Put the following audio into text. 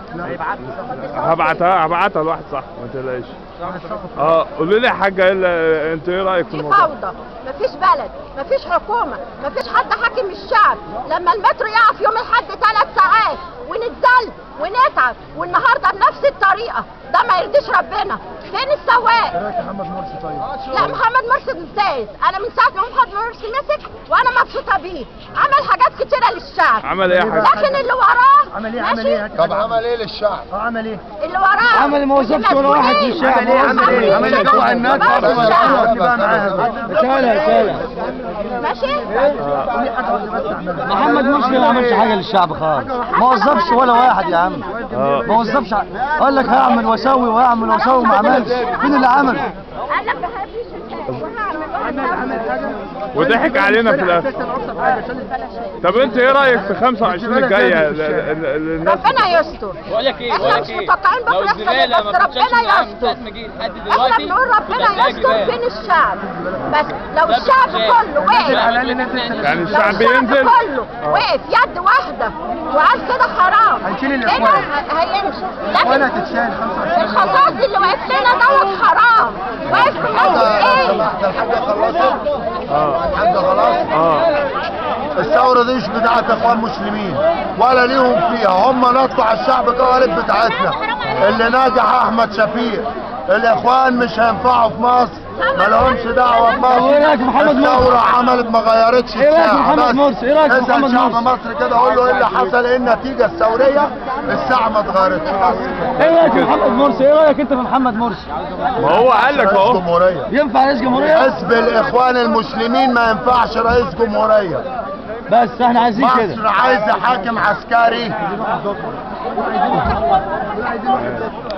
هبعتها هبعتها لواحد صح ما تقلقش اه قولي لي يا حاجه ايه اللي- انت ايه رايك في في الموضوع فوضى مفيش بلد مفيش حكومه مفيش حد حاكم الشعب لما المترو يقف يوم الاحد ثلاث ساعات ونتذل ونتعب والنهارده بنفس الطريقه ده ما يرضيش ربنا فين السواق محمد مرسي طيب لا محمد مرسي ممتاز انا من ساعه ما محمد مرسي مسك وانا مبسوطه بيه عمل حاجات كتيره للشعب عمل ايه يا حاج لكن اللي وراه عمل ايه ماشي؟ عمل ايه هات طب حاجة. عمل ايه للشعب؟ اه عمل ايه اللي وراه عمل ما وظفش ولا واحد في الشعب. عمل ايه عمل ايه عمل ايه جوع الناس بس عمل الشعب. ايه بقى معاها رسالة رسالة ماشي قولي حاجه واحده بس عملها محمد مرسي ما عملش حاجة للشعب خالص ما وظفش ولا واحد يا عم اه ما وظفش ع- قال لك هعمل واسوي واعمل واسوي ما عملش فين اللي عمل انا ما بحبش الناس وهعمل وهسوي. وضحك علينا في الاخر طب انت ايه رايك في 25 الجايه ال- ال- ال- الناس ربنا يستر بقول لك ايه احنا بقول مش لك ايه متوقعين لو بكره يحصل الزباله ايه ما بس بتتشالش ربنا من عام يستر ساعه ما جه لحد احنا دلوقتي بنقول كنت ربنا هتلاقي يستر جبال. بين الشعب بس لو ده الشعب بتتشال. كله وقف يعني لو الشعب بينزل كله وقف يد واحده وقال كده حرام هنشيل هنا الإخوان. هيمشي ولا لكن تتشال 25 الخطاط اللي واقف لنا دوت حرام واقف بنعمل ايه؟ الحاجة خلصت؟ اه الحاجة خلاص؟ اه الثورة دي مش بتاعت اخوان مسلمين ولا ليهم فيها هم نطوا على الشعب قوالب بتاعتنا اللي ناجح احمد شفيق الاخوان مش هينفعوا في مصر ما لهمش دعوه بمصر إيه رأيك في محمد مرسي؟ الثورة عملت ما غيرتش إيه رأيك في الساعة محمد بس. مرسي؟ إيه رأيك في اسأل محمد شعب مرسي؟ مصر كده قول له ايه اللي حصل ايه النتيجة الثورية الساعة ما اتغيرتش بس ايه رايك في محمد مرسي ايه رايك انت في محمد مرسي ما هو قال لك رئيس اهو جمهورية ينفع رئيس جمهوريه حزب الاخوان المسلمين ما ينفعش رئيس جمهورية بس احنا عايزين مصر كده عايزة حاكم عسكري